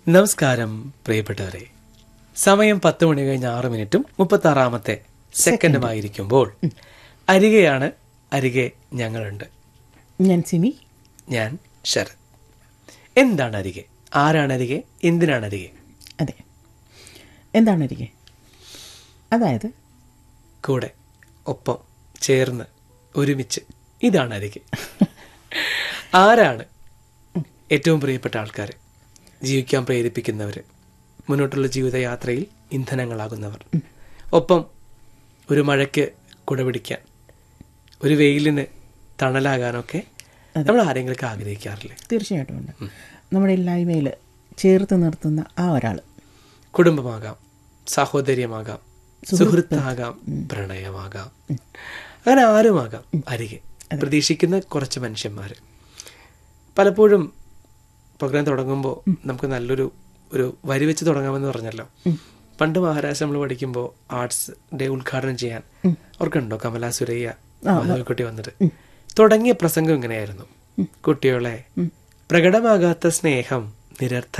നമസ്കാരം പ്രിയപ്പെട്ടവരെ സമയം പത്ത് മണി കഴിഞ്ഞ് ആറ് മിനിറ്റും മുപ്പത്തി ആറാമത്തെ സെക്കൻഡുമായിരിക്കുമ്പോൾ അരികെയാണ് അരികെ ഞങ്ങളുണ്ട് ഞാൻ സിമി ഞാൻ ശരത് എന്താണ് അരികെ ആരാണ് അരികെ എന്തിനാണ് അരികെ അതെ എന്താണ് അരികെ അതായത് കൂടെ ഒപ്പം ചേർന്ന് ഒരുമിച്ച് ഇതാണ് അരികെ ആരാണ് ഏറ്റവും പ്രിയപ്പെട്ട ആൾക്കാർ ജീവിക്കാൻ പ്രേരിപ്പിക്കുന്നവർ മുന്നോട്ടുള്ള ജീവിതയാത്രയിൽ ഇന്ധനങ്ങളാകുന്നവർ ഒപ്പം ഒരു മഴയ്ക്ക് കുടപിടിക്കാൻ ഒരു വെയിലിന് തണലാകാനൊക്കെ നമ്മൾ ആരെങ്കിലും ആഗ്രഹിക്കാറില്ലേ തീർച്ചയായിട്ടും ഉണ്ട് നമ്മുടെ ഇല്ലായ്മയിൽ ചേർത്ത് നിർത്തുന്ന ആ ഒരാൾ കുടുംബമാകാം സഹോദര്യമാകാം സുഹൃത്താകാം പ്രണയമാകാം അങ്ങനെ ആരുമാകാം അരികെ പ്രതീക്ഷിക്കുന്ന കുറച്ച് മനുഷ്യന്മാർ പലപ്പോഴും പ്രോഗ്രാം തുടങ്ങുമ്പോൾ നമുക്ക് നല്ലൊരു ഒരു വരി വെച്ച് തുടങ്ങാമെന്ന് പറഞ്ഞല്ലോ പണ്ട് മഹാരാഷ്ട്ര നമ്മൾ പഠിക്കുമ്പോൾ ആർട്സ് ഡേ ഉദ്ഘാടനം ചെയ്യാൻ ഓർക്കുന്നുണ്ടോ കമലാ സുരയ്യ മാധവിക്കുട്ടി വന്നിട്ട് തുടങ്ങിയ പ്രസംഗം ഇങ്ങനെയായിരുന്നു കുട്ടികളെ പ്രകടമാകാത്ത സ്നേഹം നിരർത്ഥ